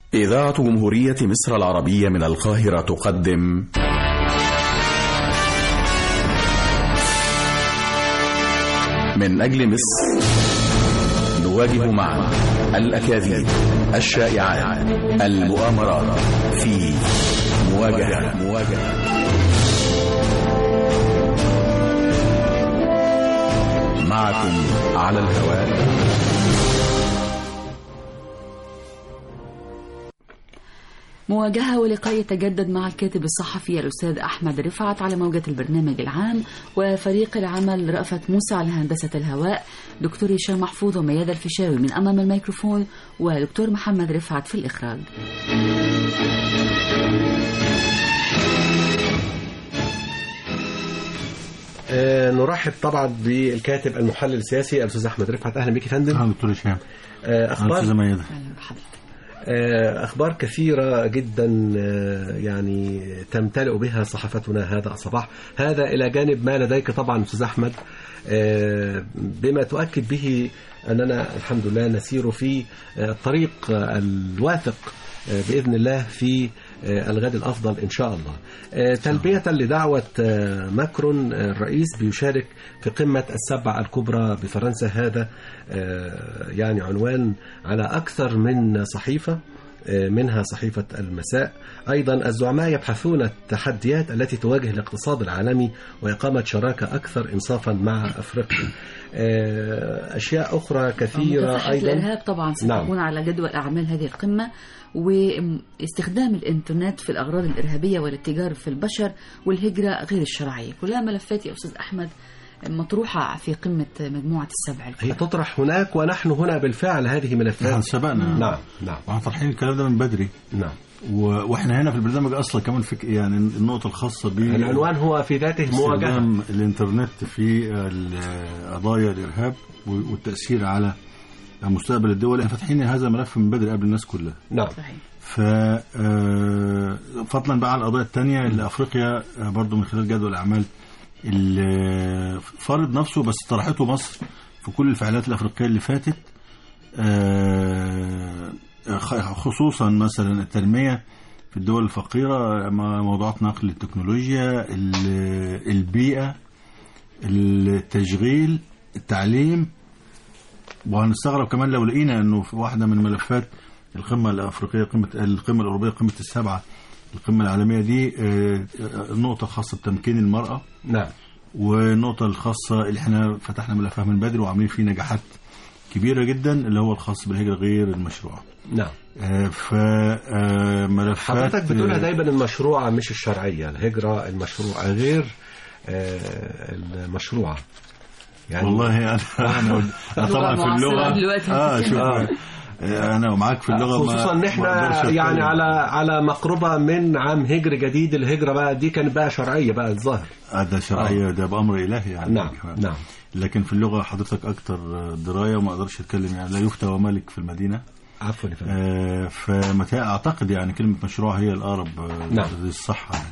إذاعة جمهورية مصر العربية من القاهرة تقدم من أجل مصر نواجه معا الأكاذيب الشائعات المؤامرات في مواجهة مواجهة معكم على الهواء مواجهة ولقاء يتجدد مع الكاتب الصحفي الأستاذ أحمد رفعت على موجة البرنامج العام وفريق العمل رأفت موسى على هندسة الهواء دكتور هشام محفوظ وميادة الفيشاوي من أمام الميكروفون ودكتور محمد رفعت في الإخراج آه نرحب طبعا بالكاتب المحلل السياسي الاستاذ احمد رفعت اهلا بك يا فندم اهلا دكتور هشام آه اخبار استاذه ميادة أهلا بحضرتك آه اخبار كثيره جدا آه يعني تمتلئ بها صحفتنا هذا الصباح هذا الى جانب ما لديك طبعا استاذ احمد آه بما تؤكد به اننا الحمد لله نسير في آه، الطريق آه، الواثق آه، باذن الله في آه، الغد الافضل ان شاء الله. آه، تلبيه لدعوه آه، ماكرون آه، الرئيس بيشارك في قمه السبع الكبرى بفرنسا هذا آه، يعني عنوان على اكثر من صحيفه آه، منها صحيفة المساء أيضا الزعماء يبحثون التحديات التي تواجه الاقتصاد العالمي وإقامة شراكة أكثر إنصافا مع أفريقيا آه، أشياء أخرى كثيرة مكافحة أيضا الإرهاب طبعا ستكون نعم. على جدول أعمال هذه القمة واستخدام الإنترنت في الأغراض الإرهابية والاتجار في البشر والهجرة غير الشرعية كلها ملفات يا أستاذ أحمد مطروحة في قمة مجموعة السبع هي الكبرى تطرح هناك ونحن هنا بالفعل هذه احنا ملفات سبقنا نعم نعم واحنا طرحين الكلام ده من بدري نعم و... واحنا هنا في البرنامج اصلا كمان في يعني النقطه الخاصه ب العنوان هو في ذاته مواجهة استخدام الانترنت في ال- قضايا الارهاب و- والتاثير على مستقبل الدول احنا فاتحين هذا الملف من بدري قبل الناس كلها نعم صحيح ف آه، فضلا بقى عن القضايا الثانيه اللي افريقيا آه، برضو من خلال جدول الاعمال اللي فرض نفسه بس طرحته مصر في كل الفعاليات الافريقيه اللي فاتت آه، خ- خصوصا مثلا التنميه في الدول الفقيره م- موضوعات نقل التكنولوجيا ال- البيئه التشغيل التعليم وهنستغرب كمان لو لقينا انه في واحده من ملفات القمه الافريقيه قمه القمه الاوروبيه قمه السبعه القمه العالميه دي آه، آه، نقطه خاصه بتمكين المراه نعم والنقطه الخاصه اللي احنا فتحنا ملفها من بدري وعاملين فيه نجاحات كبيره جدا اللي هو الخاص بالهجره غير المشروعه نعم ف آه، ملفات حضرتك بتقولها دايما المشروعة مش الشرعية الهجرة المشروعة غير آه، المشروعة يعني والله انا انا أنا طبعا في معاصرة اللغه دلوقتي. اه شوف آه. آه، انا ومعاك في اللغه ما- خصوصا ان ما احنا أقدرش يعني أتكلم. على على مقربة من عام هجري جديد الهجرة بقى دي كانت بقى شرعية بقى الظاهر آه، ده شرعيه ده بامر الهي يعني نعم كمان. نعم لكن في اللغه حضرتك اكتر درايه وما اقدرش اتكلم يعني لا يفتى ومالك في المدينه عفوا يا فندم آه، فمتى اعتقد يعني كلمه مشروع هي الاقرب آه، نعم. للصحه يعني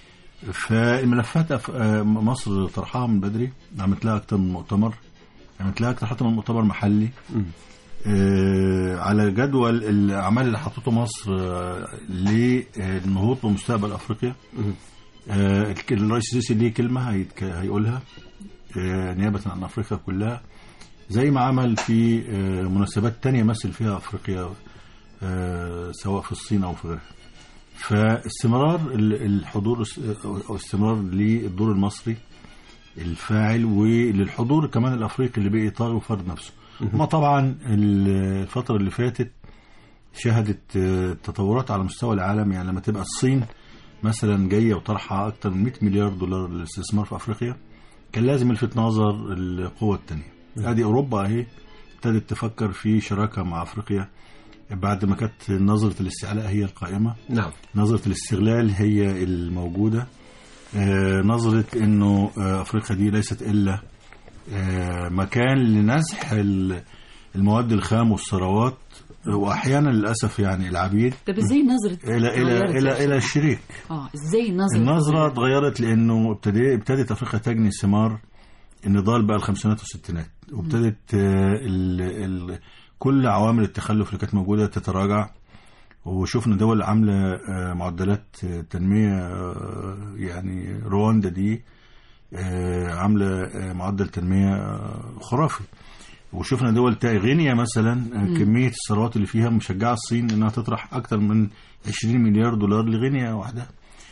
فالملفات أف- آه، مصر طرحها من بدري عملت لها اكتر من مؤتمر عملت لها اكتر حتى من مؤتمر محلي مم. آه، على جدول الاعمال اللي حطته مصر آه، للنهوض بمستقبل افريقيا مم. آه، الرئيس السيسي ليه كلمه هيتك- هيقولها آه، نيابه عن افريقيا كلها زي ما عمل في آه، مناسبات تانية مثل فيها افريقيا آه، سواء في الصين او في غيرها فاستمرار ال- الحضور او استمرار للدور المصري الفاعل وللحضور كمان الافريقي اللي باطار وفرض نفسه ما طبعا الفتره اللي فاتت شهدت آه، تطورات على مستوى العالم يعني لما تبقى الصين مثلا جايه وطرحها اكتر من 100 مليار دولار للاستثمار في افريقيا كان لازم يلفت نظر القوى الثانيه ادي اوروبا اهي ابتدت تفكر في شراكه مع افريقيا بعد ما كانت نظره الاستعلاء هي القائمه نعم نظرة الاستغلال هي الموجودة آه، نظرة انه آه، افريقيا دي ليست الا آه، مكان لنزح ال- المواد الخام والثروات واحيانا للاسف يعني العبيد طب ازاي نظرة الى الى اتغيرت الى يا الى أستاذ؟ الشريك اه ازاي نظرة النظرة اتغيرت لانه ابتدى ابتدت افريقيا تجني ثمار النضال بقى الخمسينات والستينات وابتدت آه، ال ال كل عوامل التخلف اللي كانت موجودة تتراجع وشفنا دول عامله آه، معدلات آه، تنميه آه، يعني رواندا دي آه، عامله آه، معدل تنميه آه، خرافي وشفنا دول تا غينيا مثلا آه، كميه الثروات اللي فيها مشجعه الصين انها تطرح اكثر من 20 مليار دولار لغينيا وحدها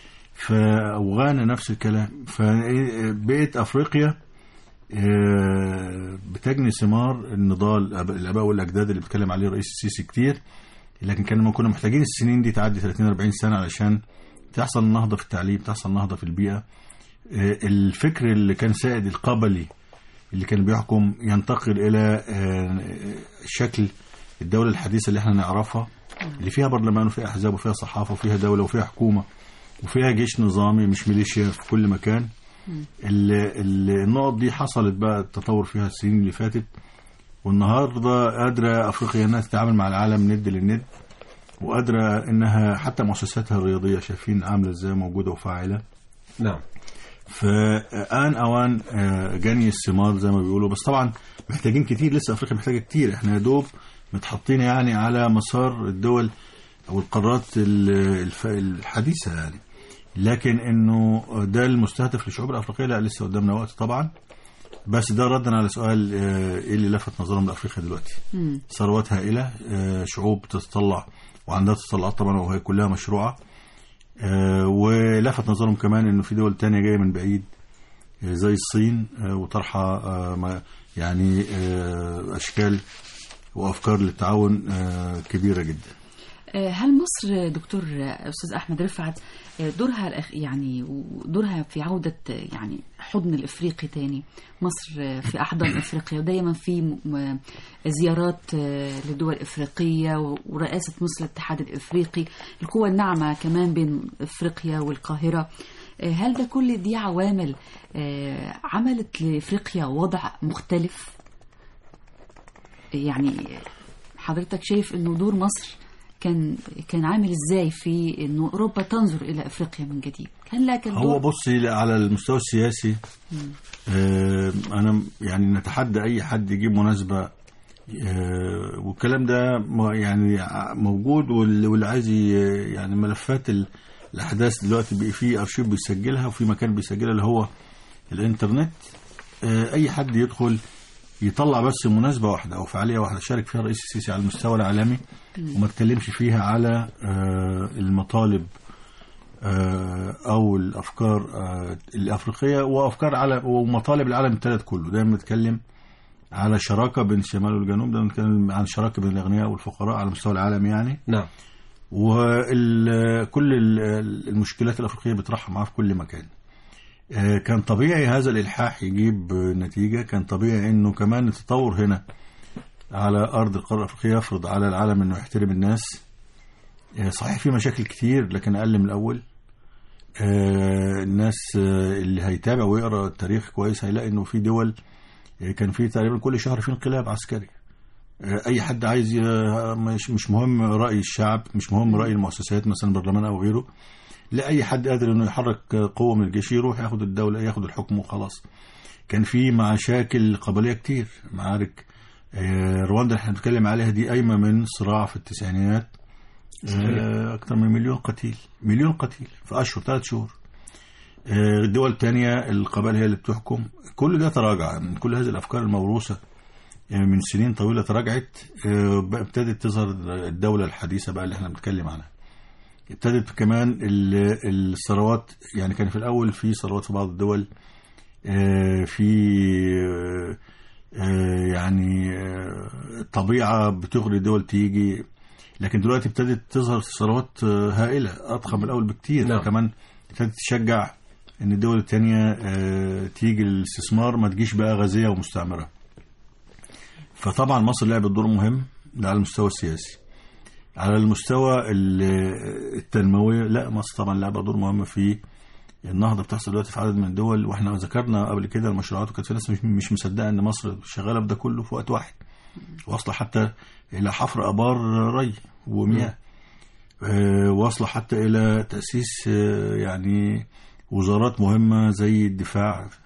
فغانا نفس الكلام فبقت افريقيا آه، بتجني ثمار النضال الآباء- الاباء والاجداد اللي بيتكلم عليه الرئيس السيسي كتير لكن كانوا كنا محتاجين السنين دي تعدي 30 40 سنه علشان تحصل نهضه في التعليم تحصل نهضه في البيئه آه، الفكر اللي كان سائد القبلي اللي كان بيحكم ينتقل الى آه، شكل الدوله الحديثه اللي احنا نعرفها اللي فيها برلمان وفيها احزاب وفيها صحافه وفيها دوله وفيها حكومه وفيها جيش نظامي مش ميليشيا في كل مكان ال- ال- النقط دي حصلت بقى التطور فيها السنين اللي فاتت والنهارده قادره افريقيا انها تتعامل مع العالم ند للند وقادره انها حتى مؤسساتها الرياضيه شايفين عامله ازاي موجوده وفاعله نعم فآن أوان آه، جني الثمار زي ما بيقولوا بس طبعا محتاجين كتير لسه أفريقيا محتاجة كتير احنا يا دوب متحطين يعني على مسار الدول أو القارات ال- الف- الحديثة يعني لكن انه ده المستهدف للشعوب الافريقيه لا لسه قدامنا وقت طبعا بس ده ردا على سؤال آه، ايه اللي لفت نظرهم لافريقيا دلوقتي مم. ثروات هائله آه، شعوب تتطلع وعندها تطلعات طبعا وهي كلها مشروعه آه، ولفت نظرهم كمان انه في دول تانية جايه من بعيد آه، زي الصين آه، وطرحه آه، ما- يعني آه، اشكال وافكار للتعاون آه، كبيره جدا آه، هل مصر دكتور آه، استاذ احمد رفعت آه، دورها الأخ- يعني دورها في عوده آه، يعني حضن الافريقي تاني مصر آه، في احضان افريقيا ودايما في م- م- زيارات آه، لدول افريقيه و- ورئاسه مصر الاتحاد الافريقي القوى الناعمه كمان بين افريقيا والقاهره آه، هل ده كل دي عوامل آه، عملت لافريقيا وضع مختلف يعني حضرتك شايف انه دور مصر كان كان عامل ازاي في انه اوروبا تنظر الى افريقيا من جديد كان لها كان هو دور بصي على المستوى السياسي آه، انا يعني نتحدى اي حد يجيب مناسبه آه، والكلام ده م- يعني ع- موجود واللي واللي عايز ي- يعني ملفات ال- الاحداث دلوقتي بقى في ارشيف بيسجلها وفي مكان بيسجلها اللي هو الانترنت آه، اي حد يدخل يطلع بس مناسبه واحده او فعاليه واحده شارك فيها الرئيس السيسي على المستوى العالمي وما اتكلمش فيها على آه، المطالب آه، او الافكار آه، الافريقيه وافكار على ومطالب العالم الثالث كله دايما بنتكلم على شراكه بين الشمال والجنوب دايما بنتكلم عن شراكه بين الاغنياء والفقراء على مستوى العالم يعني نعم وكل المشكلات الافريقيه بيطرحها معاه في كل مكان آه، كان طبيعي هذا الالحاح يجيب آه، نتيجه كان طبيعي انه كمان التطور هنا على ارض القاره الافريقيه يفرض على العالم انه يحترم الناس آه، صحيح في مشاكل كتير لكن اقل من الاول آه، الناس آه، اللي هيتابع ويقرا التاريخ كويس هيلاقي انه في دول آه، كان في تقريبا كل شهر في انقلاب عسكري آه، اي حد عايز ي- مش مش مهم راي الشعب مش مهم راي المؤسسات مثلا البرلمان او غيره لا اي حد قادر انه يحرك قوه من الجيش يروح ياخد الدوله ياخد الحكم وخلاص كان في مشاكل قبليه كتير معارك آه، رواندا اللي احنا بنتكلم عليها دي قايمه من صراع في التسعينيات آه، اكتر من مليون قتيل مليون قتيل في اشهر ثلاث شهور آه، الدول الثانيه القبائل هي اللي بتحكم كل ده تراجع من كل هذه الافكار الموروثه آه، من سنين طويله تراجعت آه، بقى ابتدت تظهر الدوله الحديثه بقى اللي احنا بنتكلم عنها ابتدت كمان ال- الثروات يعني كان في الاول في ثروات في بعض الدول آه، في آه، آه، يعني آه، طبيعه بتغري الدول تيجي لكن دلوقتي ابتدت تظهر ثروات آه، هائله اضخم من الاول بكتير نعم. كمان ابتدت تشجع ان الدول التانية آه، تيجي الاستثمار ما تجيش بقى غازيه ومستعمره فطبعا مصر لعبت دور مهم ده على المستوى السياسي على المستوى ال- التنموي لا مصر طبعا لعبت دور مهم في النهضه بتحصل دلوقتي في عدد من الدول واحنا ذكرنا قبل كده المشروعات وكانت في ناس مش مش مصدقه ان مصر شغاله بده كله في وقت واحد واصله حتى الى حفر ابار ري ومياه آه، واصله حتى الى تاسيس آه، يعني وزارات مهمه زي الدفاع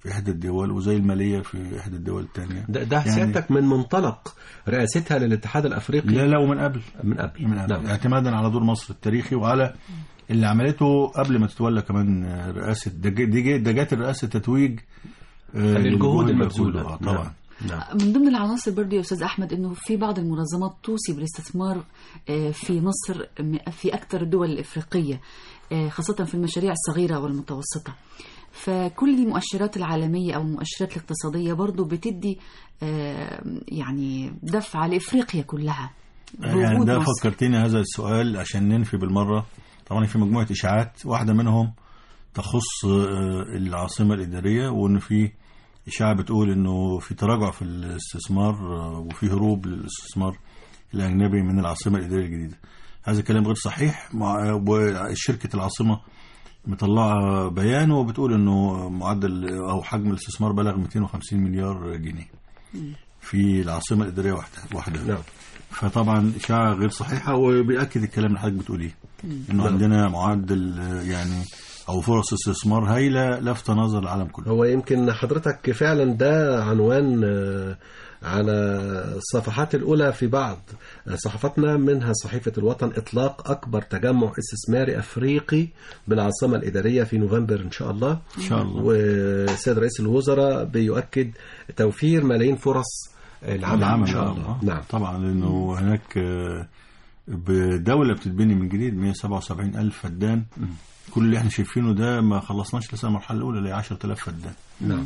في إحدى الدول وزي المالية في إحدى الدول الثانية ده, ده يعني- سيادتك من منطلق رئاستها للاتحاد الافريقي لا لا ومن قبل من قبل من قبل نعم. اعتمادا على دور مصر التاريخي وعلى اللي عملته قبل ما تتولى كمان آه، رئاسة ده جا- دي جا- ده جات الرئاسة تتويج آه، للجهود للجهود المبذولة آه، طبعا نعم. من ضمن العناصر برضه يا استاذ احمد انه في بعض المنظمات توصي بالاستثمار آه، في مصر م- في اكثر الدول الافريقيه آه، خاصه في المشاريع الصغيره والمتوسطه فكل المؤشرات العالميه او المؤشرات الاقتصاديه برضه بتدي آه، يعني دفعه لافريقيا كلها يعني بوجود ده مصر. فكرتني هذا السؤال عشان ننفي بالمرة طبعا في مجموعة إشاعات واحدة منهم تخص آه، العاصمة الإدارية وإن في إشاعة بتقول إنه في تراجع في الاستثمار آه، وفي هروب للاستثمار الأجنبي من العاصمة الإدارية الجديدة هذا الكلام غير صحيح مع- وشركة العاصمة مطلعة بيان وبتقول إنه معدل أو حجم الاستثمار بلغ 250 مليار جنيه في العاصمة الإدارية وحدها وحدها نعم فطبعا إشاعة غير صحيحة وبيأكد الكلام اللي حضرتك بتقوليه إنه عندنا معدل آه، يعني أو فرص استثمار هايلة لفت نظر العالم كله هو يمكن حضرتك فعلا ده عنوان آه، على الصفحات الأولى في بعض صحفتنا منها صحيفة الوطن إطلاق أكبر تجمع استثماري أفريقي بالعاصمة الإدارية في نوفمبر إن شاء الله إن شاء الله والسيد رئيس الوزراء بيؤكد توفير ملايين فرص العمل, العمل إن شاء آه، الله آه. نعم طبعا لأنه هناك آه، بدولة بتتبني من جديد 177 ألف فدان كل اللي احنا شايفينه ده ما خلصناش لسه المرحلة الأولى اللي هي 10000 فدان نعم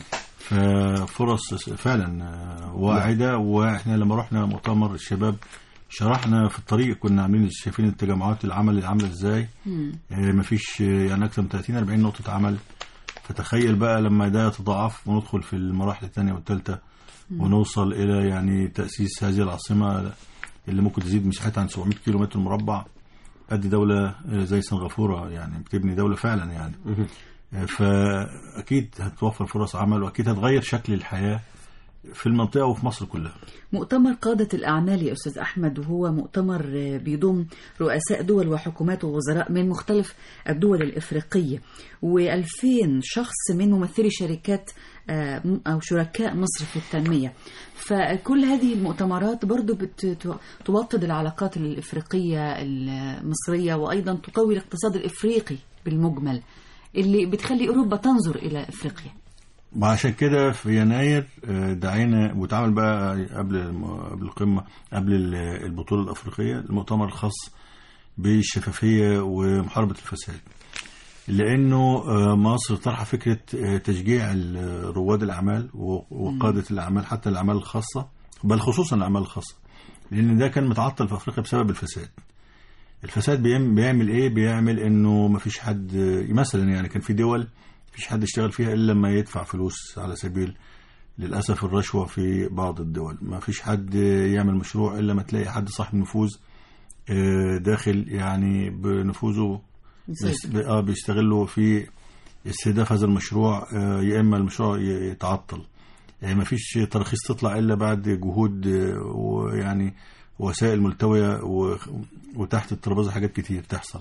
ففرص فعلا آه، واعدة واحنا لما رحنا مؤتمر الشباب شرحنا في الطريق كنا عاملين شايفين التجمعات العمل اللي عامله ازاي مم. آه، مفيش آه، يعني اكثر من 30 40 نقطة عمل فتخيل بقى لما ده يتضاعف وندخل في المراحل الثانية والثالثة ونوصل إلى يعني تأسيس هذه العاصمة اللي ممكن تزيد مساحتها عن 700 كيلو متر مربع قد دولة آه، زي سنغافورة يعني بتبني دولة فعلا يعني آه، فأكيد هتوفر فرص عمل وأكيد هتغير شكل الحياة في المنطقة وفي مصر كلها مؤتمر قادة الأعمال يا أستاذ أحمد وهو مؤتمر آه، بيضم رؤساء دول وحكومات ووزراء من مختلف الدول الإفريقية و2000 شخص من ممثلي شركات آه، م- أو شركاء مصر في التنمية فكل هذه المؤتمرات برضو بتوطد العلاقات الإفريقية المصرية وأيضا تقوي الاقتصاد الإفريقي بالمجمل اللي بتخلي أوروبا تنظر إلى إفريقيا وعشان كده في يناير آه، دعينا واتعمل بقى قبل الم- قبل القمة قبل ال- البطولة الأفريقية المؤتمر الخاص بالشفافية ومحاربة الفساد لأنه آه، مصر طرح فكرة آه، تشجيع ال- رواد الأعمال و- وقادة الأعمال حتى الأعمال الخاصة بل خصوصا الأعمال الخاصة لأن ده كان متعطل في أفريقيا بسبب الفساد الفساد بيعمل, بيعمل إيه؟ بيعمل إنه مفيش حد مثلا يعني كان في دول مفيش حد يشتغل فيها إلا لما يدفع فلوس على سبيل للأسف الرشوة في بعض الدول ما فيش حد يعمل مشروع إلا ما تلاقي حد صاحب نفوذ آه، داخل يعني بنفوذه بيست- يسيطر. اه بيستغلوا في استهداف هذا المشروع آه، يا اما المشروع ي- يتعطل ما فيش تراخيص تطلع الا بعد جهود آه، ويعني وسائل ملتويه و- وتحت الترابيزه حاجات كتير تحصل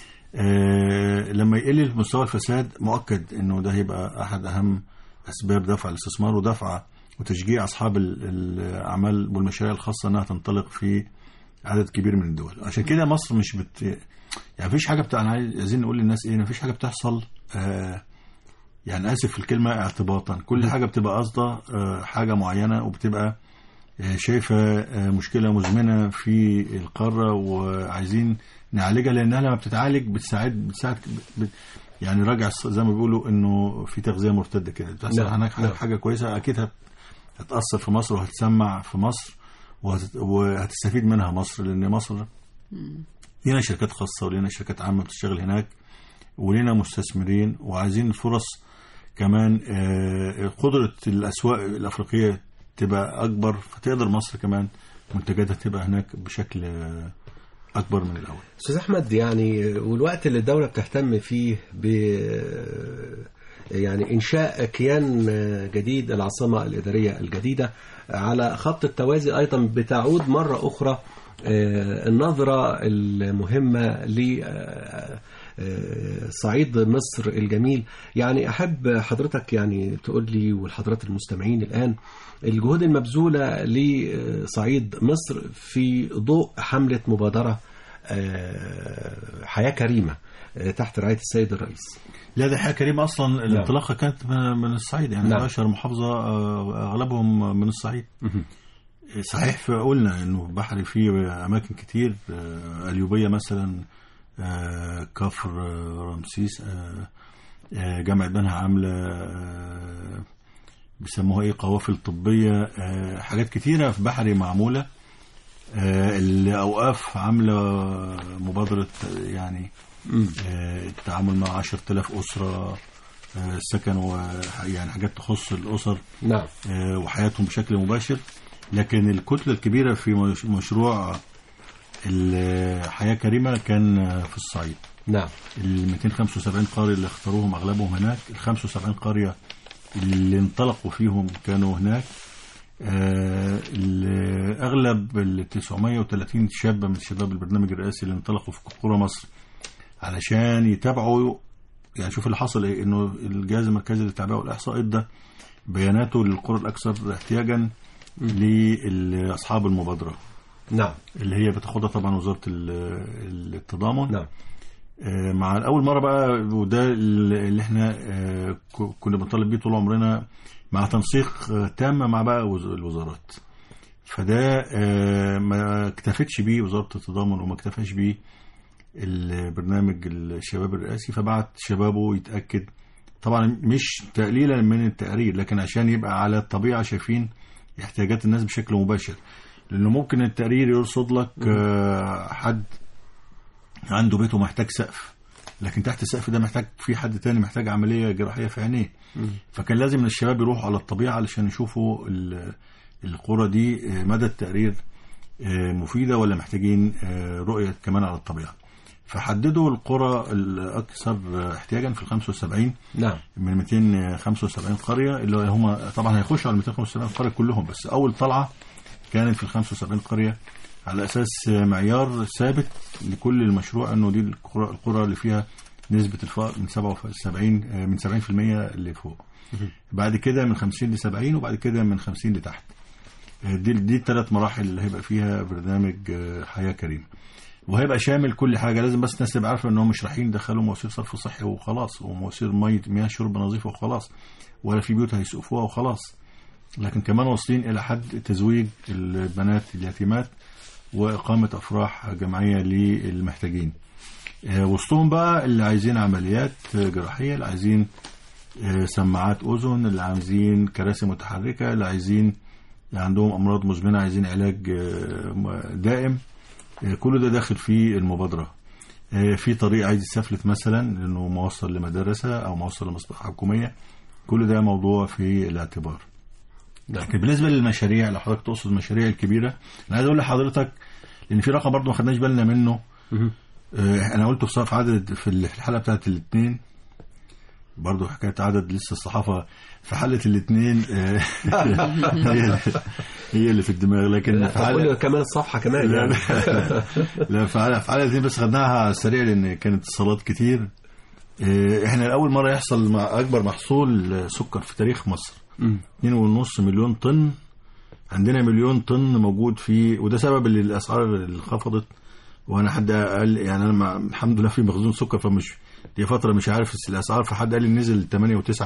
آه، لما يقل مستوى الفساد مؤكد انه ده هيبقى احد اهم اسباب دفع الاستثمار ودفع وتشجيع اصحاب ال- الاعمال والمشاريع الخاصه انها تنطلق في عدد كبير من الدول عشان كده مصر مش بت يعني مفيش حاجه بتاع انا عايز- عايزين نقول للناس ايه مفيش حاجه بتحصل آه يعني اسف في الكلمه اعتباطا كل حاجه بتبقى قاصده آه حاجه معينه وبتبقى آه شايفه آه مشكله مزمنه في القاره وعايزين نعالجها لانها لما بتتعالج بتساعد بتساعد بت يعني راجع الص- زي ما بيقولوا انه في تغذيه مرتده كده بتحصل نعم، هناك حاجه, نعم. حاجة كويسه اكيد هت- هتاثر في مصر وهتسمع في مصر وهت- وهتستفيد منها مصر لان مصر لينا شركات خاصة ولينا شركات عامة بتشتغل هناك ولينا مستثمرين وعايزين فرص كمان آه، قدرة الأسواق الأفريقية تبقى أكبر فتقدر مصر كمان منتجاتها تبقى هناك بشكل آه، أكبر من الأول استاذ احمد يعني والوقت اللي الدوله بتهتم فيه ب يعني انشاء كيان جديد العاصمه الاداريه الجديده على خط التوازي ايضا بتعود مره اخرى آه، النظرة المهمة لصعيد مصر الجميل يعني أحب حضرتك يعني تقول لي والحضرات المستمعين الآن الجهود المبذولة لصعيد مصر في ضوء حملة مبادرة آه، حياة كريمة آه، تحت رعاية السيد الرئيس لا ده حاجه كريمه اصلا الانطلاقه كانت من من الصعيد يعني نعم. 11 محافظه آه، اغلبهم من الصعيد صحيح في قلنا انه بحري فيه اماكن كتير آه، اليوبيه مثلا آه، كفر آه، رمسيس آه، آه، جامعه بنها عامله آه، بيسموها ايه قوافل طبيه آه، حاجات كتيره في بحري معموله آه، الاوقاف عامله مبادره آه، يعني آه، التعامل مع 10000 اسره آه، سكن ويعني حاجات تخص الاسر نعم آه، وحياتهم بشكل مباشر لكن الكتلة الكبيرة في مش- مشروع الحياة كريمة كان آه، في الصعيد نعم ال 275 قرية اللي اختاروهم أغلبهم هناك ال 75 قرية اللي انطلقوا فيهم كانوا هناك آه، ال- أغلب ال 930 شاب من شباب البرنامج الرئاسي اللي انطلقوا في قرى مصر علشان يتابعوا يعني شوف اللي حصل ايه انه الجهاز المركزي للتعبئه والاحصاء ادى بياناته للقرى الاكثر احتياجا لاصحاب المبادره نعم اللي هي بتاخدها طبعا وزاره ال- التضامن نعم آه، مع اول مره بقى وده اللي احنا آه، ك- كنا بنطالب بيه طول عمرنا مع تنسيق آه، تام مع بقى وز- الوزارات فده آه، ما اكتفتش بيه وزاره التضامن وما اكتفاش بيه البرنامج الشباب الرئاسي فبعت شبابه يتاكد طبعا مش تقليلا من التقرير لكن عشان يبقى على الطبيعه شايفين احتياجات الناس بشكل مباشر لانه ممكن التقرير يرصد لك آه، حد عنده بيته محتاج سقف لكن تحت السقف ده محتاج في حد تاني محتاج عمليه جراحيه في عينيه فكان لازم ان الشباب يروحوا على الطبيعه علشان يشوفوا ال- القرى دي آه، مدى التقرير آه، مفيده ولا محتاجين آه، رؤيه كمان على الطبيعه فحددوا القرى الاكثر آه، احتياجا في ال 75 نعم من 275 قريه اللي هم طبعا هيخشوا على 275 قريه كلهم بس اول طلعه كانت في ال 75 قريه على اساس معيار ثابت لكل المشروع انه دي القرى, القرى اللي فيها نسبه الفقر من 77 آه، من 70% اللي فوق بعد كده من 50 ل 70 وبعد كده من 50 لتحت آه، دي دي الثلاث مراحل اللي هيبقى فيها برنامج آه، حياه كريمه وهيبقى شامل كل حاجه لازم بس الناس تبقى عارفه ان هم مش رايحين يدخلوا مواسير صرف صحي وخلاص ومواسير ميه مياه شرب نظيفه وخلاص ولا في بيوت هيسقفوها وخلاص لكن كمان واصلين الى حد تزويج البنات اليتيمات واقامه افراح جمعيه للمحتاجين آه، وسطهم بقى اللي عايزين عمليات آه، جراحيه اللي عايزين آه، سماعات اذن اللي عايزين كراسي متحركه اللي عايزين عندهم امراض مزمنه عايزين علاج آه، م- دائم آه، كل ده داخل في المبادره آه، في طريق عايز يسافلت مثلا لانه موصل لمدرسه او موصل لمصلحه حكوميه كل ده موضوع في الاعتبار لكن بالنسبه للمشاريع لو حضرتك تقصد المشاريع الكبيره انا عايز اقول لحضرتك لان في رقم برضه ما خدناش بالنا منه آه، انا قلته في صف عدد في الحلقه بتاعت الاثنين برضه حكايه عدد لسه الصحافه في حلقه الاثنين هي هي اللي في الدماغ لكن في قول حلقه كمان الصفحة كمان لا يعني. لا لا في حلقه في حلقه الاثنين بس خدناها على السريع لان كانت اتصالات كتير آه، احنا لاول مره يحصل مع اكبر محصول آه، سكر في تاريخ مصر 2.5 مليون طن عندنا مليون طن موجود في وده سبب اللي الاسعار اللي انخفضت وانا حد قال يعني انا مع الحمد لله في مخزون سكر فمش دي فتره مش عارف الاسعار فحد قال لي نزل 8 و9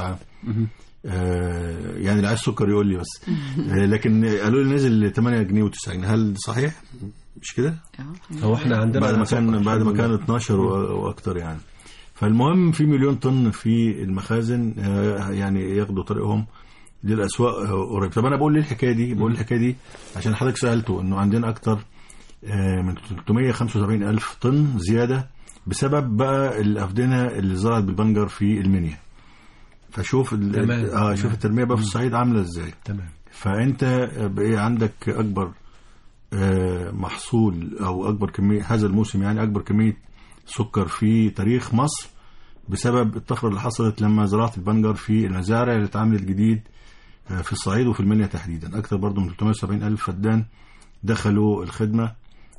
آه يعني اللي عايز سكر يقول لي بس آه لكن قالوا لي نزل 8 جنيه و90 هل صحيح مش كده آه. هو احنا عندنا بعد ما سكر كان بعد ما الحمد كان لله. 12 و- واكتر يعني فالمهم في مليون طن في المخازن آه، يعني ياخدوا طريقهم للاسواق آه، قريب طب انا بقول ليه الحكايه دي بقول الحكايه دي عشان حضرتك سالته انه عندنا اكتر آه، من 375 الف طن زياده بسبب بقى الافدنه اللي زرعت بالبنجر في المنيا فشوف ال- تمام. اه شوف الترميه بقى في الصعيد عامله ازاي تمام فانت بقى عندك اكبر آه، محصول او اكبر كميه هذا الموسم يعني اكبر كميه سكر في تاريخ مصر بسبب الطفره اللي حصلت لما زراعه البنجر في المزارع اللي اتعملت جديد آه، في الصعيد وفي المنيا تحديدا اكثر برضو من 370 الف فدان دخلوا الخدمه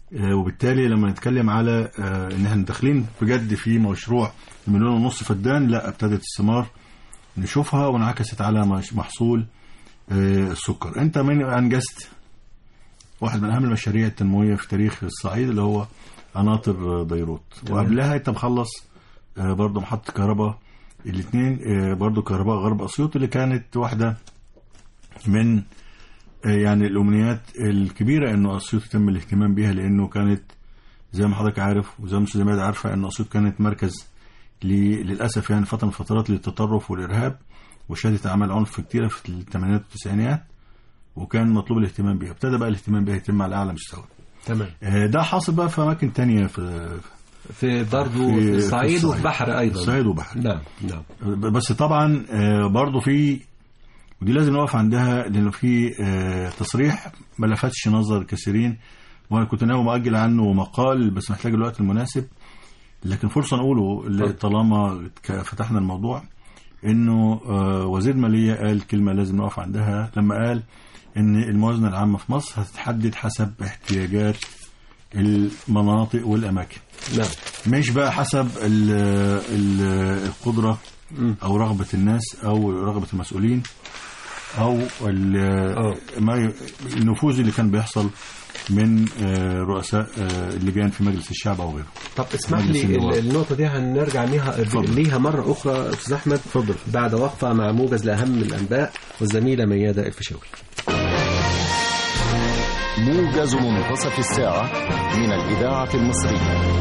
آه، وبالتالي لما نتكلم على آه، ان احنا داخلين بجد في مشروع مليون ونص فدان لا ابتدت الثمار نشوفها وانعكست على مش- محصول آه، السكر انت من انجزت واحد من اهم المشاريع التنمويه في تاريخ الصعيد اللي هو قناطر بيروت وقبلها انت مخلص آه، برضه محطه كهرباء الاثنين برضه كهرباء غرب اسيوط اللي كانت واحده من آه، يعني الامنيات الكبيره انه اسيوط يتم الاهتمام بيها لانه كانت زي ما حضرتك عارف وزي ما الاستاذ ماهر عارفه ان اسيوط كانت مركز ل- للاسف يعني فتره من الفترات للتطرف والارهاب وشهدت اعمال عنف كتيره في الثمانينات والتسعينات وكان مطلوب الاهتمام بيها ابتدى بقى الاهتمام بيها يتم على اعلى مستوى تمام آه، ده حاصل بقى في اماكن تانية في في برضه في- في في الصعيد الصعيد. وفي بحر ايضا الصعيد وبحر نعم نعم بس طبعا آه، برضو في ودي لازم نقف عندها لانه في آه، تصريح ما لفتش نظر كثيرين وانا كنت ناوي مؤجل عنه مقال بس محتاج الوقت المناسب لكن فرصه نقوله اللي طالما ك- فتحنا الموضوع انه آه، وزير الماليه قال كلمه لازم نقف عندها لما قال ان الموازنه العامه في مصر هتتحدد حسب احتياجات المناطق والاماكن نعم مش بقى حسب ال ال القدرة أو رغبة الناس أو رغبة المسؤولين أو ال- آه. ما ي- النفوذ اللي كان بيحصل من آه، رؤساء آه، اللجان في مجلس الشعب أو غيره طب اسمح مجلس لي النواب. ال- النقطة دي هنرجع ليها اتفضل. ليها مرة أخرى أستاذ أحمد اتفضل. بعد وقفة مع موجز لأهم الأنباء والزميلة ميادة الفيشاوي موجز منتصف الساعة من الإذاعة المصرية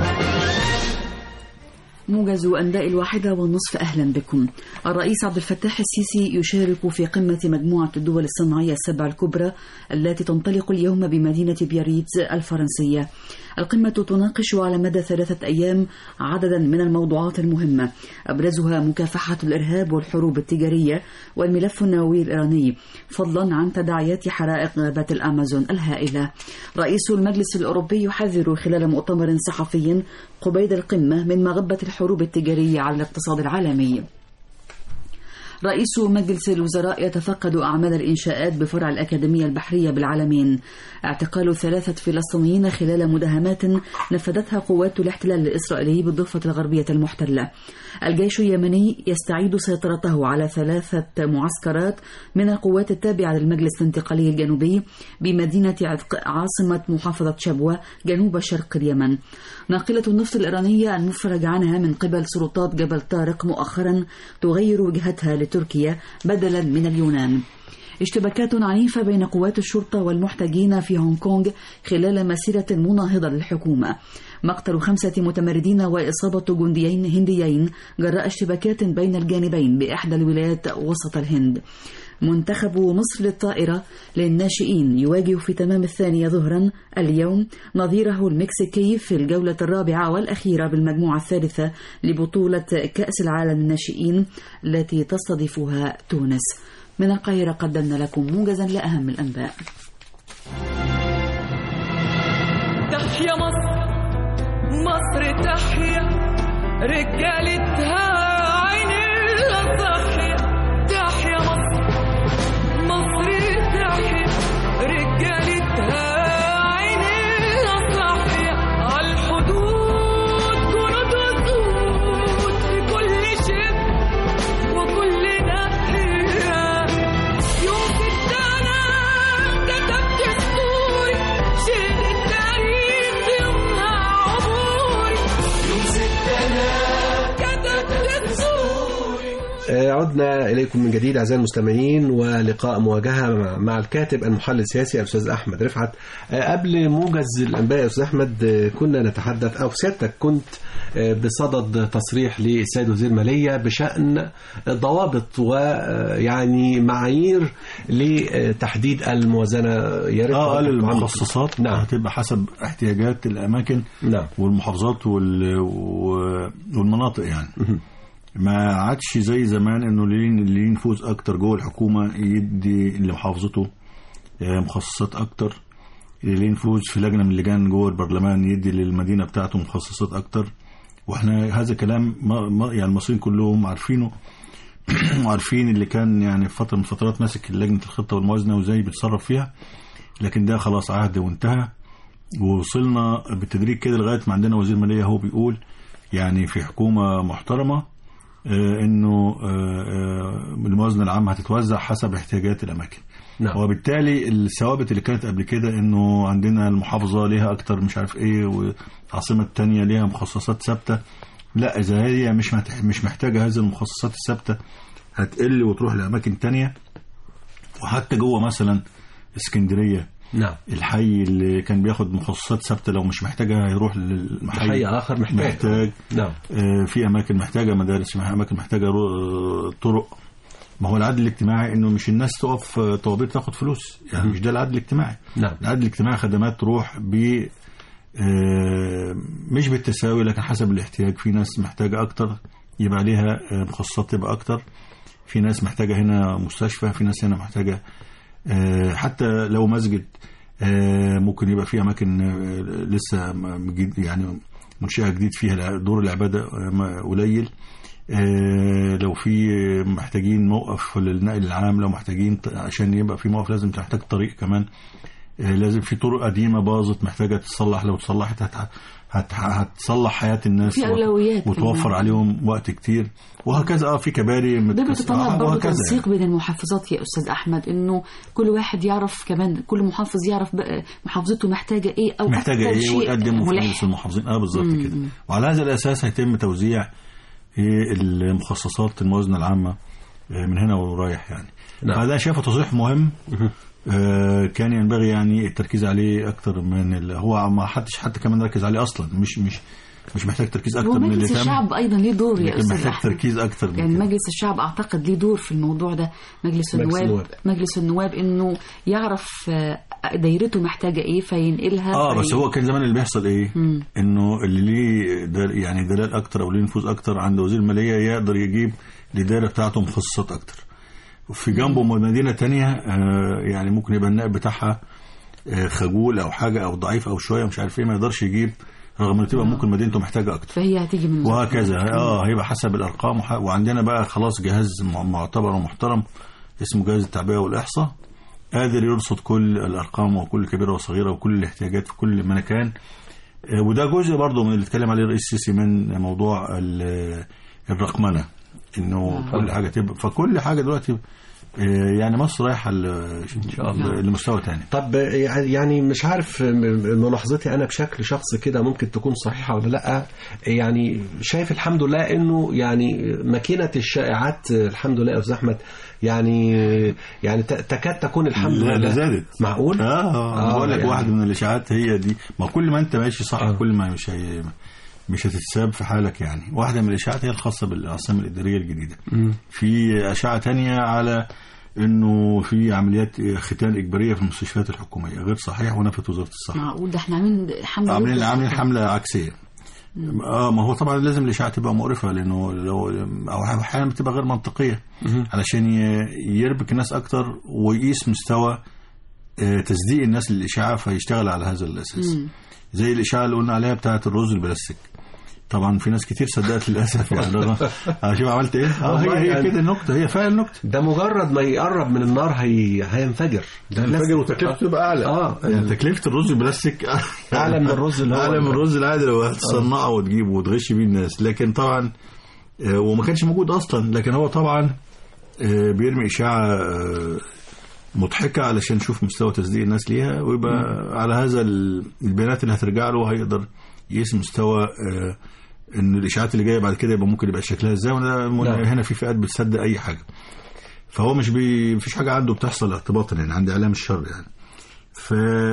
موجز أنباء الواحدة والنصف أهلا بكم الرئيس عبد الفتاح السيسي يشارك في قمة مجموعة الدول الصناعية السبع الكبرى التي تنطلق اليوم بمدينة بياريتز الفرنسية القمة تناقش على مدى ثلاثة أيام عددا من الموضوعات المهمة أبرزها مكافحة الإرهاب والحروب التجارية والملف النووي الإيراني فضلا عن تداعيات حرائق غابات الأمازون الهائلة رئيس المجلس الأوروبي يحذر خلال مؤتمر صحفي قبيل القمة من مغبة الحروب التجارية على الاقتصاد العالمي رئيس مجلس الوزراء يتفقد أعمال الإنشاءات بفرع الأكاديمية البحرية بالعالمين اعتقال ثلاثة فلسطينيين خلال مداهمات نفذتها قوات الاحتلال الإسرائيلي بالضفة الغربية المحتلة الجيش اليمني يستعيد سيطرته على ثلاثة معسكرات من القوات التابعة للمجلس الانتقالي الجنوبي بمدينة عتق عاصمة محافظة شبوة جنوب شرق اليمن ناقلة النفط الإيرانية المفرج عنها من قبل سلطات جبل طارق مؤخرا تغير وجهتها لتركيا بدلا من اليونان اشتباكات عنيفة بين قوات الشرطة والمحتجين في هونغ كونغ خلال مسيرة مناهضة للحكومة مقتل خمسة متمردين وإصابة جنديين هنديين جراء اشتباكات بين الجانبين بإحدى الولايات وسط الهند منتخب مصر للطائرة للناشئين يواجه في تمام الثانية ظهرا اليوم نظيره المكسيكي في الجولة الرابعة والأخيرة بالمجموعة الثالثة لبطولة كأس العالم للناشئين التي تستضيفها تونس من القاهرة قدمنا لكم موجزا لأهم الأنباء تحيا مصر مصر تحيا رجالتها عين الصحية تحيا مصر مصر تحيا رجالتها عين الصحية عالحدود جنود وسود في كل شبر وكل ناحية يوم في السلام كتبت دستوري شيل التاريخ يومها عبوري يوم ستنا كتبت دستوري آه، عدنا إليكم من جديد أعزائي المستمعين ولقاء مواجهة مع- مع الكاتب المحلل السياسي الأستاذ أحمد رفعت آه، قبل موجز الأنباء يا أستاذ أحمد آه، كنا نتحدث أو سيادتك كنت آه، بصدد تصريح للسيد وزير المالية بشأن ضوابط ويعني معايير لتحديد الموازنة يا ريت اه قال حضرتك عنه. المخصصات نعم. هتبقى حسب احتياجات الأماكن نعم والمحافظات وال... و- والمناطق يعني ما عادش زي زمان انه اللي اللي ليه نفوذ اكتر جوه الحكومه يدي لمحافظته آه، مخصصات اكتر اللي ليه نفوذ في لجنه من اللجان جوه البرلمان يدي للمدينه بتاعته مخصصات اكتر واحنا هذا كلام ما ما- يعني المصريين كلهم عارفينه وعارفين اللي كان يعني في فتره من الفترات ماسك لجنه الخطه والموازنه وازاي بيتصرف فيها لكن ده خلاص عهد وانتهى ووصلنا بالتدريج كده لغايه ما عندنا وزير ماليه هو بيقول يعني في حكومه محترمه آه، انه آه، آه، الموازنه العامه هتتوزع حسب احتياجات الاماكن نعم. وبالتالي الثوابت اللي كانت قبل كده انه عندنا المحافظه ليها اكتر مش عارف ايه والعاصمه الثانيه ليها مخصصات ثابته لا اذا هي مش مت- مش محتاجه هذه المخصصات الثابته هتقل وتروح لاماكن تانية وحتى جوه مثلا اسكندريه نعم الحي اللي كان بياخد مخصصات ثابته لو مش محتاجها هيروح للحي حي آخر محتاج محتاج نعم آه، في اماكن محتاجه مدارس في اماكن محتاجه رو- طرق ما هو العدل الاجتماعي انه مش الناس تقف آه، طوابير تاخد فلوس يعني مش ده العدل الاجتماعي نعم العدل الاجتماعي خدمات تروح ب آه، مش بالتساوي لكن حسب الاحتياج في ناس محتاجه اكتر يبقى عليها آه، مخصصات تبقى اكتر في ناس محتاجه هنا مستشفى في ناس هنا محتاجه آه، حتى لو مسجد آه، ممكن يبقى في اماكن آه، لسه م- جديد- يعني منشأة جديد فيها دور العبادة آه، م- قليل آه، لو في محتاجين موقف للنقل العام لو محتاجين ط- عشان يبقى في موقف لازم تحتاج طريق كمان آه، لازم في طرق قديمة باظت محتاجة تتصلح لو اتصلحت هت- هت- هتصلح حياة الناس في وت- أولويات وتوفر كمان. عليهم وقت كتير وهكذا اه في كباري ده متكس- بيتطلب آه، برضه وهكذا يعني. تنسيق بين المحافظات يا استاذ احمد انه كل واحد يعرف كمان كل محافظ يعرف بقى محافظته محتاجه ايه او محتاجه أكتر ايه شيء ويقدم في ملح. مجلس المحافظين اه بالظبط مم. كده وعلى هذا الاساس هيتم توزيع إيه المخصصات الموازنه العامه آه، من هنا ورايح يعني نعم. فده شايفه تصريح مهم آه، كان ينبغي يعني التركيز عليه اكتر من ال... هو ما حدش حتى كمان ركز عليه اصلا مش مش مش محتاج تركيز اكتر من اللي ومجلس تم الشعب ايضا ليه دور يا لكن استاذ محتاج احمد تركيز اكتر من يعني كده. مجلس الشعب اعتقد ليه دور في الموضوع ده مجلس مجلس النواب النواب. مجلس النواب انه يعرف آه، دايرته محتاجه ايه فينقلها اه في- بس هو كان زمان اللي بيحصل ايه مم. انه اللي ليه دل يعني دلال اكتر او ليه نفوذ اكتر عند وزير الماليه يقدر يجيب للدائره بتاعته مخصصات اكتر وفي جنبه مدينه تانية آه يعني ممكن يبقى النائب بتاعها آه خجول او حاجه او ضعيف او شويه مش عارف ايه ما يقدرش يجيب رغم ان تبقى ممكن مدينته محتاجه اكتر فهي هتيجي من وهكذا اه هيبقى حسب الارقام وح- وعندنا بقى خلاص جهاز مع- معتبر ومحترم اسمه جهاز التعبئه والاحصاء قادر يرصد كل الارقام وكل كبيره وصغيره وكل الاحتياجات في كل مكان آه، وده جزء برضه من اللي اتكلم عليه الرئيس السيسي من موضوع ال- الرقمنه انه كل حاجه تبقى فكل حاجه دلوقتي آه، يعني مصر رايحه ان شاء الله. لمستوى تاني طب يعني مش عارف م- ملاحظتي انا بشكل شخصي كده ممكن تكون صحيحه ولا لا يعني شايف الحمد لله انه يعني ماكينه الشائعات الحمد لله يا استاذ احمد يعني يعني ت- تكاد تكون الحمد لا، لله لا زادت. معقول؟ اه, آه، آه بقول لك يعني- واحد من الاشاعات هي دي ما كل ما انت ماشي صح آه. كل ما مش هي مش هتتساب في حالك يعني واحده من الاشاعات هي الخاصه بالعاصمه الاداريه الجديده في اشاعه تانية على انه في عمليات ختان اجباريه في المستشفيات الحكوميه غير صحيح ونفت وزاره الصحه معقول ده احنا عاملين حمله عاملين ضد عاملين الخطر. حمله عكسيه اه ما هو طبعا لازم الاشاعه تبقى مقرفه لانه لو او احيانا بتبقى غير منطقيه علشان ي- يربك الناس اكتر ويقيس مستوى آه، تصديق الناس للاشاعه فيشتغل على هذا الاساس مم. زي الاشاعه اللي قلنا عليها بتاعه الرز البلاستيك طبعا في ناس كتير صدقت للاسف يعني رغم- آه، شوف عملت ايه اه والله هي هي يعني- كده النكته هي فعلا نكته ده مجرد ما يقرب من النار هي هينفجر ده بلاستيك. تبقى اعلى اه يعني تكلفه الرز البلاستيك اعلى من الرز اللي هو اعلى من الرز العادي لو هتصنعه وتجيبه وتغش بيه الناس لكن طبعا آه، وما كانش موجود اصلا لكن هو طبعا آه، بيرمي اشاعه آه، مضحكه علشان نشوف مستوى تصديق الناس ليها ويبقى على هذا ال- البيانات اللي هترجع له هيقدر يقيس مستوى آه، ان الاشاعات اللي جايه بعد كده يبقى ممكن يبقى شكلها ازاي وأنا- نعم. هنا في فئات بتصدق اي حاجه فهو مش بي مفيش حاجه عنده بتحصل اعتباطا يعني عند اعلام الشر يعني ف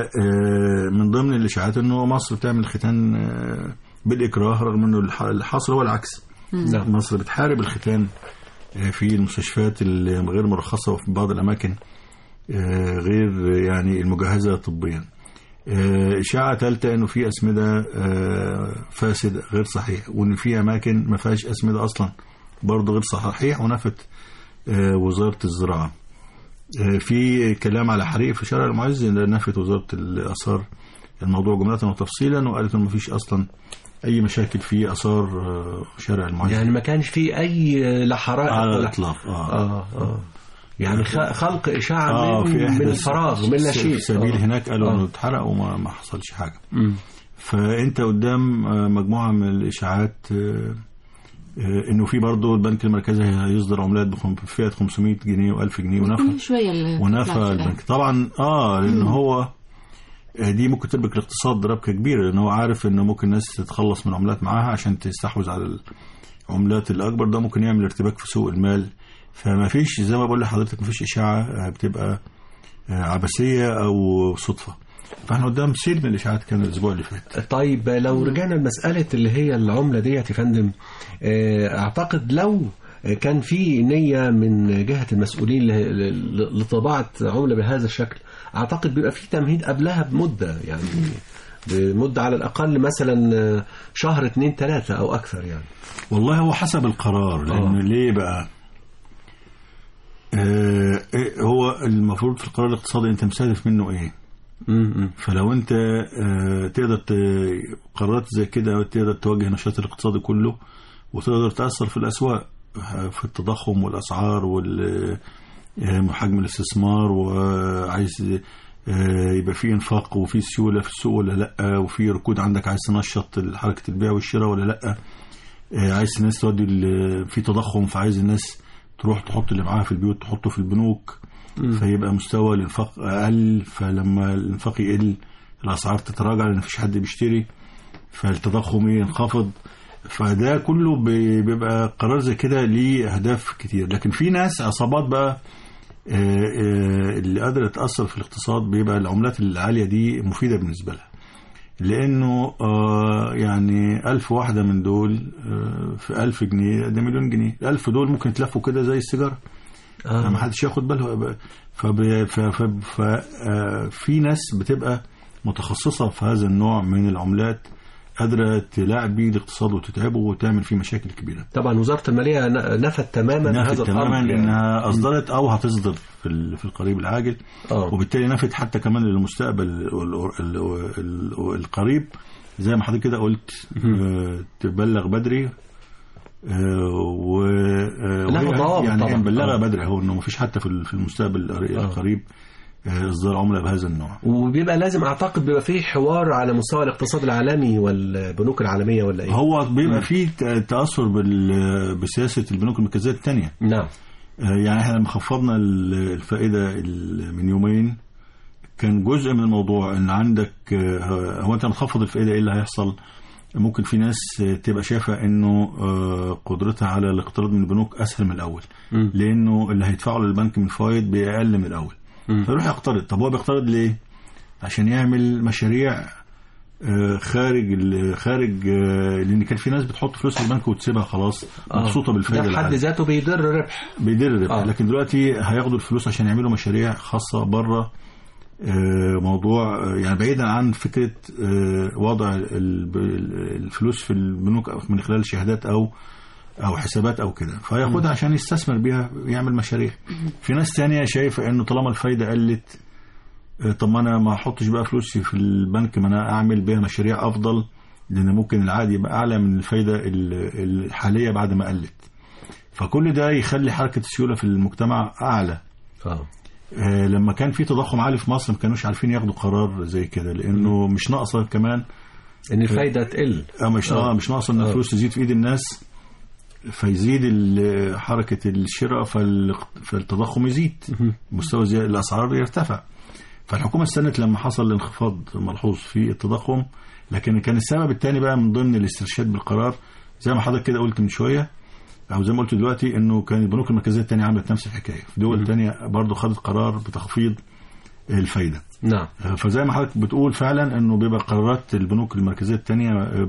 آه، من ضمن الاشاعات انه مصر بتعمل ختان آه، بالاكراه رغم انه الح- الحصر هو العكس نعم. مصر بتحارب الختان آه، في المستشفيات الغير مرخصه وفي بعض الاماكن آه، غير يعني المجهزه طبيا آه، إشاعة ثالثة إنه في أسمدة آه، فاسد غير صحيح وإن في أماكن ما فيهاش أسمدة أصلا برضه غير صحيح ونفت آه، وزارة الزراعة آه، في كلام على حريق في شارع المعز اللي نفت وزارة الآثار الموضوع جملة وتفصيلا وقالت إنه ما فيش أصلا أي مشاكل في آثار آه، شارع المعز يعني ما كانش فيه اي لا حرائق على ولا الإطلاق آه. اه اه يعني خ- خلق اشاعه اه من, في من احدى فراغ من لا س- شيء سبيل آه. هناك قالوا آه. انه اتحرق وما ما حصلش حاجه مم. فانت قدام آه، مجموعه من الاشاعات آه، آه، انه في برضه البنك المركزي هيصدر عملات بخم- بفئه 500 جنيه و1000 جنيه ونفى كل شويه اللي بتطلع ونفى في البنك طبعا اه لان هو آه، دي ممكن تربك الاقتصاد ربكه كبيره لان هو عارف انه ممكن الناس تتخلص من عملات معاها عشان تستحوذ على العملات الاكبر ده ممكن يعمل ارتباك في سوق المال فما فيش زي ما بقول لحضرتك ما فيش اشاعه آه، بتبقى آه، عبثيه او صدفه فاحنا قدام سيل من الاشاعات كان الاسبوع اللي فات طيب لو رجعنا لمسألة اللي هي العملة ديت يا فندم آه، أعتقد لو كان في نية من جهة المسؤولين ل- ل- لطباعة عملة بهذا الشكل أعتقد بيبقى في تمهيد قبلها بمدة يعني بمدة على الأقل مثلا آه، شهر اتنين تلاتة أو أكثر يعني والله هو حسب القرار لان آه. ليه بقى آه إيه هو المفروض في القرار الاقتصادي انت مستهدف منه ايه م- م. فلو انت آه تقدر ت- قرارات زي كده تقدر توجه النشاط الاقتصادي كله وتقدر تأثر في الأسواق آه، في التضخم والأسعار وحجم الاستثمار وعايز آه، يبقى في انفاق وفي سيوله في السوق ولا لا وفي ركود عندك عايز تنشط حركه البيع والشراء ولا لا آه، عايز الناس تودي ال- في تضخم فعايز الناس تروح تحط اللي معاها في البيوت تحطه في البنوك فيبقى مستوى الانفاق اقل فلما الانفاق يقل الاسعار تتراجع لان مفيش حد بيشتري فالتضخم ينخفض فده كله بي- بيبقى قرار زي كده ليه اهداف كتير لكن في ناس عصابات بقى آه، آه، اللي قادره تاثر في الاقتصاد بيبقى العملات العاليه دي مفيده بالنسبه لها لانه آه، يعني ألف واحده من دول آه، في ألف جنيه ده مليون جنيه الألف دول ممكن يتلفوا كده زي السيجاره آه. ما حدش ياخد باله فب- ف- ف- ف- آه، في ناس بتبقى متخصصة في هذا النوع من العملات قادرة تلاعب بيه الاقتصاد وتتعبه وتعمل فيه مشاكل كبيرة طبعا وزارة المالية ن- نفت تماما نفت هذا تماما الأمر يعني. انها اصدرت او هتصدر في ال- في القريب العاجل آه. وبالتالي نفت حتى كمان للمستقبل ال- ال- ال- القريب زي ما حضرتك كده قلت آه، تبلغ بدري آه، و آه، لها وهي ضوابط يعني طبعاً. مبلغه آه. بدري اهو انه ما فيش حتى في ال- في المستقبل القري- آه. القريب آه، اصدار عمله بهذا النوع وبيبقى لازم اعتقد بيبقى فيه حوار على مستوى الاقتصاد العالمي والبنوك العالمية ولا ايه؟ هو بيبقى فيه ت- تاثر بال- بسياسه البنوك المركزيه الثانيه نعم يعني احنا لما خفضنا ال- الفائده ال- من يومين كان جزء من الموضوع ان عندك آه، هو انت لما تخفض الفائده ايه اللي هيحصل؟ ممكن في ناس آه، تبقى شايفه انه آه، قدرتها على الاقتراض من البنوك اسهل من الاول مم. لانه اللي هيدفعه للبنك من فوائد باقل من الاول مم. فيروح يقترض طب هو بيقترض ليه؟ عشان يعمل مشاريع آه، خارج ال- خارج آه، لان كان في ناس بتحط فلوس في البنك وتسيبها خلاص مبسوطه بالفائده ده في حد العالية. ذاته بيدر ربح بيدر الربح آه. لكن دلوقتي هياخدوا الفلوس عشان يعملوا مشاريع خاصة بره آه، موضوع آه، يعني بعيدا عن فكرة آه، وضع ال- ال- الفلوس في البنوك أو من خلال شهادات أو أو حسابات أو كده فياخدها عشان يستثمر بيها يعمل مشاريع في ناس تانية شايفة إنه طالما الفايدة قلت آه، طب ما أنا ما أحطش بقى فلوسي في البنك ما أنا أعمل بيها مشاريع أفضل لأن ممكن العائد يبقى أعلى من الفايدة ال- الحالية بعد ما قلت فكل ده يخلي حركة السيولة في المجتمع أعلى اه آه، لما كان في تضخم عالي في مصر ما كانوش عارفين ياخدوا قرار زي كده لأنه مش ناقصة كمان ان الفايدة تقل آه، مش آه. آه. مش ناقصة إن آه. الفلوس تزيد في إيد الناس فيزيد ال- حركة الشراء فال- فالتضخم يزيد مستوى زي- الأسعار يرتفع فالحكومة استنت لما حصل الانخفاض ملحوظ في التضخم لكن كان السبب الثاني بقى من ضمن الاسترشاد بالقرار زي ما حضرتك كده قلت من شوية او زي ما قلت دلوقتي انه كان البنوك المركزيه الثانيه عملت نفس الحكايه في دول ثانيه برضه خدت قرار بتخفيض الفايده نعم فزي ما حضرتك بتقول فعلا انه بيبقى قرارات البنوك المركزيه الثانيه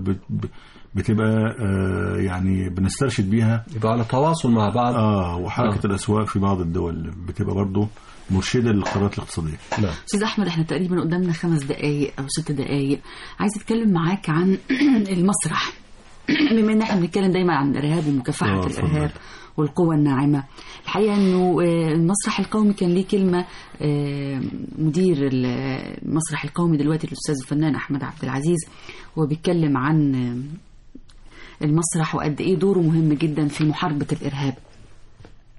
بتبقى آه، يعني بنسترشد بيها يبقى على تواصل مع بعض اه وحركه آه. الاسواق في بعض الدول بتبقى برضه مرشده للقرارات الاقتصاديه نعم استاذ احمد احنا تقريبا قدامنا خمس دقائق او ست دقائق عايز اتكلم معاك عن المسرح بما ان احنا بنتكلم دايما عن الارهاب ومكافحه آه، اتفضل. الارهاب والقوة الناعمة الحقيقة أنه آه، المسرح القومي كان ليه كلمة آه، مدير المسرح القومي دلوقتي الأستاذ الفنان أحمد عبد العزيز هو بيتكلم عن آه، المسرح وقد إيه دوره مهم جدا في محاربة الإرهاب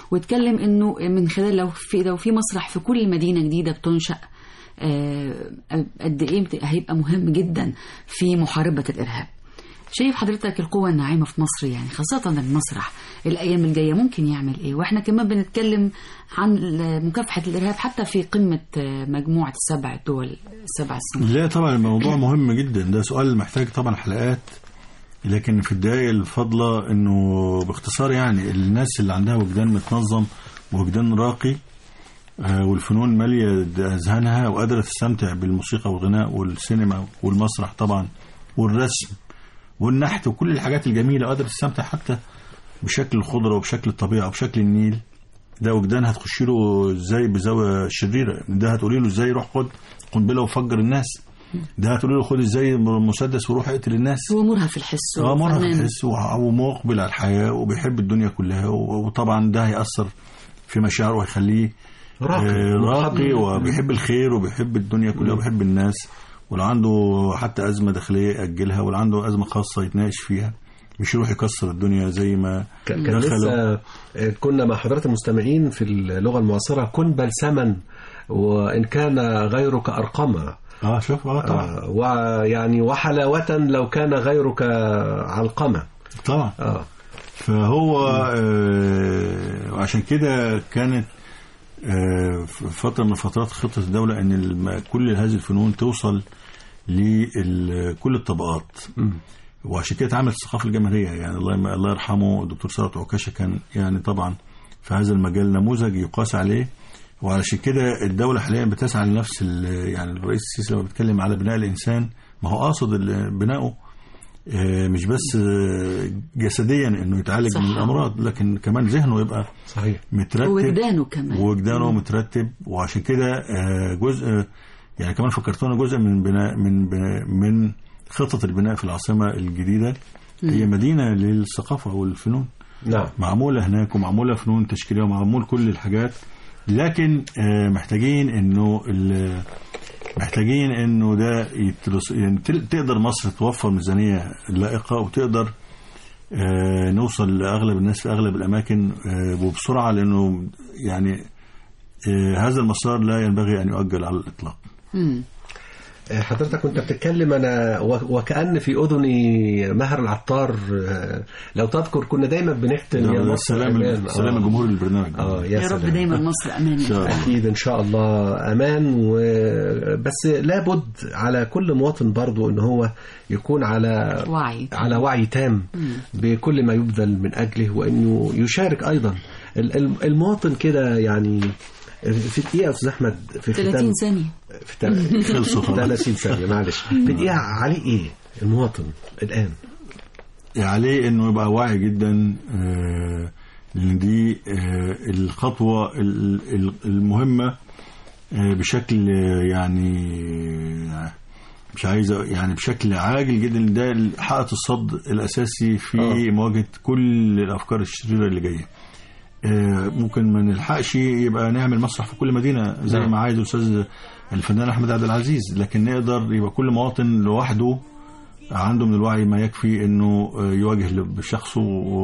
واتكلم انه من خلال لو في لو في مسرح في كل مدينه جديده بتنشا آه، قد ايه بت- هيبقى مهم جدا في محاربه الارهاب شايف حضرتك القوة الناعمة في مصر يعني خاصة المسرح الأيام الجاية ممكن يعمل إيه وإحنا كمان بنتكلم عن ال- مكافحة الإرهاب حتى في قمة آه، مجموعة السبع الدول السبع السنين لا طبعا الموضوع مهم جدا ده سؤال محتاج طبعا حلقات لكن في الدقايق الفاضلة انه باختصار يعني الناس اللي عندها وجدان متنظم ووجدان راقي آه، والفنون مالية أذهانها وقادرة تستمتع بالموسيقى والغناء والسينما والمسرح طبعا والرسم والنحت وكل الحاجات الجميلة قادرة تستمتع حتى بشكل الخضرة وبشكل الطبيعة وبشكل النيل ده وجدان هتخش له ازاي بزاويه شريره ده هتقولي له ازاي روح خد قنبله وفجر الناس ده هتقولي له خد ازاي مسدس وروح اقتل الناس هو مرهف في الحس اه مرهف وفنان. الحس وع- ومقبل على الحياه وبيحب الدنيا كلها و- وطبعا ده هيأثر في مشاعره وهيخليه راقي. آه، راقي متحضر. وبيحب الخير وبيحب الدنيا كلها وبيحب الناس ولو عنده حتى أزمة داخلية يأجلها ولو عنده أزمة خاصة يتناقش فيها مش يروح يكسر الدنيا زي ما ك- كان دخلوا. لسه آه، كنا مع حضرات المستمعين في اللغة المعاصرة كن بلسما وإن كان غيرك أرقما اه شوف اه طبعا آه، ويعني وحلاوة لو كان غيرك علقمة طبعا آه. فهو آه وعشان كده كانت آه في فترة من فترات خطة الدولة أن الم- كل هذه الفنون توصل لكل الطبقات وعشان كده اتعملت الثقافة الجماهيرية يعني الله يم- الله يرحمه الدكتور ثروت عكاشة كان يعني طبعا في هذا المجال نموذج يقاس عليه وعلشان كده الدولة حاليا بتسعى لنفس ال- يعني الرئيس السيسي لما بيتكلم على بناء الإنسان ما هو قاصد ال- بنائه آه، مش بس آه، جسديا انه يتعالج صح. من الامراض لكن كمان ذهنه يبقى صحيح مترتب ووجدانه كمان وجدانه مترتب وعشان كده آه، جزء يعني كمان فكرتونا جزء من بناء من بناء من خطة البناء في العاصمة الجديدة هي مدينة للثقافة والفنون نعم معمولة هناك ومعمولة فنون تشكيلية ومعمول كل الحاجات لكن آه، محتاجين انه ال- محتاجين انه ده يترس يعني تل- تقدر مصر توفر ميزانية لائقة وتقدر آه، نوصل لأغلب الناس في أغلب الأماكن آه، وبسرعة لأنه يعني آه، هذا المسار لا ينبغي أن يؤجل على الإطلاق مم. آه، حضرتك كنت بتتكلم انا و- وكأن في اذني مهر العطار آه، لو تذكر كنا دايما بنختم يا ده مصر السلام أمان. السلام آه. الجمهوري للبرنامج اه يا, يا رب سلام. دايما مصر أمان إن شاء الله. أكيد إن شاء الله أمان و... بس لابد على كل مواطن برضو إن هو يكون على وعي على وعي تام بكل ما يبذل من أجله وإنه يشارك أيضا ال- ال- المواطن كده يعني في دقيقة يا أستاذ أحمد في 30 ثانية في تل- خلصوا خلاص 30 ثانية معلش في دقيقة عليه إيه المواطن الآن عليه انه يبقى واعي جدا آه، لان دي آه، الخطوه ال- ال- المهمه آه، بشكل آه، يعني آه، مش عايز أ- يعني بشكل عاجل جدا لأن ده حائط الصد الاساسي في آه. مواجهه كل الافكار الشريره اللي جايه آه، ممكن ما نلحقش يبقى نعمل مسرح في كل مدينه زي نعم. ما عايز الاستاذ الفنان احمد عبد العزيز لكن نقدر يبقى كل مواطن لوحده عنده من الوعي ما يكفي انه آه، يواجه بشخصه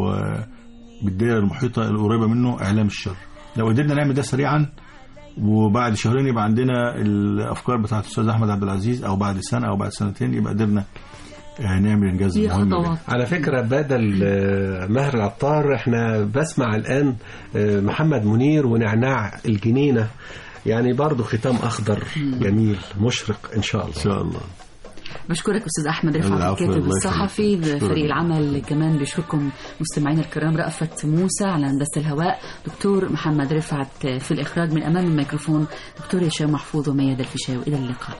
وبالدائره المحيطه القريبه منه اعلام الشر لو قدرنا نعمل ده سريعا وبعد شهرين يبقى عندنا الافكار بتاعت الاستاذ احمد عبد العزيز او بعد سنه او بعد سنتين يبقى قدرنا آه، نعمل انجاز دي مهم خطوات على فكرة بدل آه، مهر العطار احنا بسمع الآن آه، محمد منير ونعناع الجنينة يعني برضو ختام أخضر جميل مشرق إن شاء الله ان شاء الله بشكرك استاذ احمد رفعت العفو، الكاتب الله الصحفي يخليك. شكراً. بفريق العمل كمان بيشكركم مستمعينا الكرام رأفت موسى على هندسه الهواء دكتور محمد رفعت في الاخراج من امام الميكروفون دكتور هشام محفوظ وميادة الفيشاوي الى اللقاء